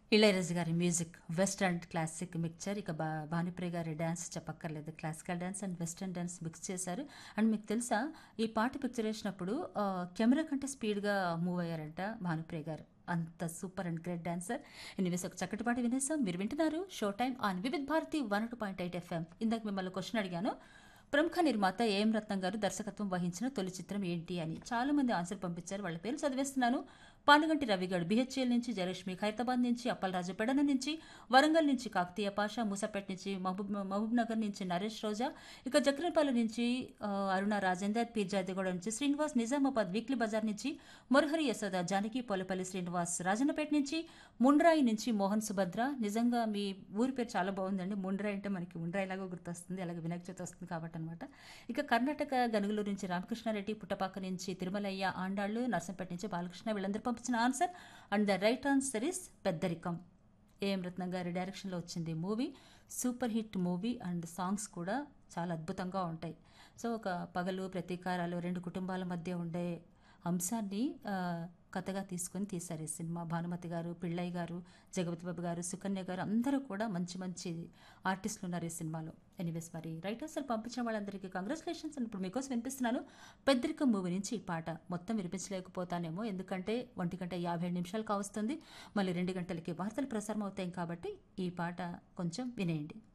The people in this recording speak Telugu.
ఇళయరాజు గారి మ్యూజిక్ వెస్టర్న్ క్లాసిక్ మిక్చర్ ఇక బా భానుప్రియ గారి డ్యాన్స్ చెప్పక్కర్లేదు classical dance and western dance mix చేశారు అండ్ మీకు తెలుసా ఈ పాట పిక్చర్ వేసినప్పుడు ఆ, కెమెరా కంటే స్పీడ్గా మూవ్ అయ్యారంట భానుప్రియ గారు అంత super and great dancer anyways ఒక చక్కటి పాట వినేసాం మీరు వింటున్నారు show time on Vividh Bharati one two point eight FM ఇందాక మిమ్మల్ని క్వశ్చన్ అడిగాను ప్రముఖ నిర్మాత ఏఎం రత్నం గారు దర్శకత్వం వహించిన తొలి చిత్రం ఏంటి అని చాలా మంది ఆన్సర్ పంపించారు వాళ్ళ పేరు చదివేస్తున్నాను పానుగంటి రవిగడ్ బిహెచ్ఎల్ నుంచి జయలక్ష్మి ఖైరతాబాద్ నుంచి అప్పలరాజు పెడన నుంచి వరంగల్ నుంచి కాకతీయ పాషా మూసాపేట నుంచి మహబూబ్ మహబూబ్ నగర్ నుంచి నరేష్ రోజా ఇక జక్రపల్లి నుంచి ఆ, అరుణ రాజేందర్ పీర్జాదిగూడ నుంచి శ్రీనివాస్ నిజామాబాద్ వీక్లీ బజార్ నుంచి మురహరి యశోద జానకి పోలపల్లి శ్రీనివాస్ రాజన్నపేట నుంచి ముండ్రాయి నుంచి మోహన్ సుభద్ర నిజంగా మీ ఊరి పేరు చాలా బాగుందండి ముండ్రాయి అంటే మనకి ముండ్రాయి లాగా గుర్తొస్తుంది అలాగే వినాయక చవితి వస్తుంది కాబట్టి అనమాట ఇక కర్ణాటక గనుగులూరు నుంచి రామకృష్ణారెడ్డి పుట్టపాక నుంచి తిరుమలయ్య ఆండాళ్ళు నర్సంపేట నుంచి బాలకృష్ణ వీళ్ళందరూ పంపించిన answer and the right answer is Peddarikam AM Ratnam గారి డైరెక్షన్లో వచ్చింది movie super hit movie and songs కూడా చాలా అద్భుతంగా ఉంటాయి సో ఒక పగలు ప్రతీకారాలు రెండు కుటుంబాల మధ్య ఉండే అంశాన్ని ఆ, కథగా తీసుకొని తీశారు ఈ సినిమా భానుమతి గారు పిళ్ళయ్య గారు జగపతి బాబు గారు సుకన్య గారు అందరూ కూడా మంచి మంచి ఆర్టిస్టులు ఉన్నారు ఈ సినిమాలో ఎనీవేస్ మరి రైటర్స్ పంపించిన వాళ్ళందరికీ కంగ్రాచులేషన్స్ ఇప్పుడు మీకోసం వినిపిస్తున్నాను పెద్దరికం మూవీ నుంచి ఈ పాట మొత్తం వినిపించలేకపోతానేమో ఎందుకంటే ఒంటి గంట యాభై ఏడు నిమిషాలు కావస్తుంది మళ్ళీ రెండు గంటలకి వార్తలు ప్రసారం అవుతాయి కాబట్టి ఈ పాట కొంచెం వినేయండి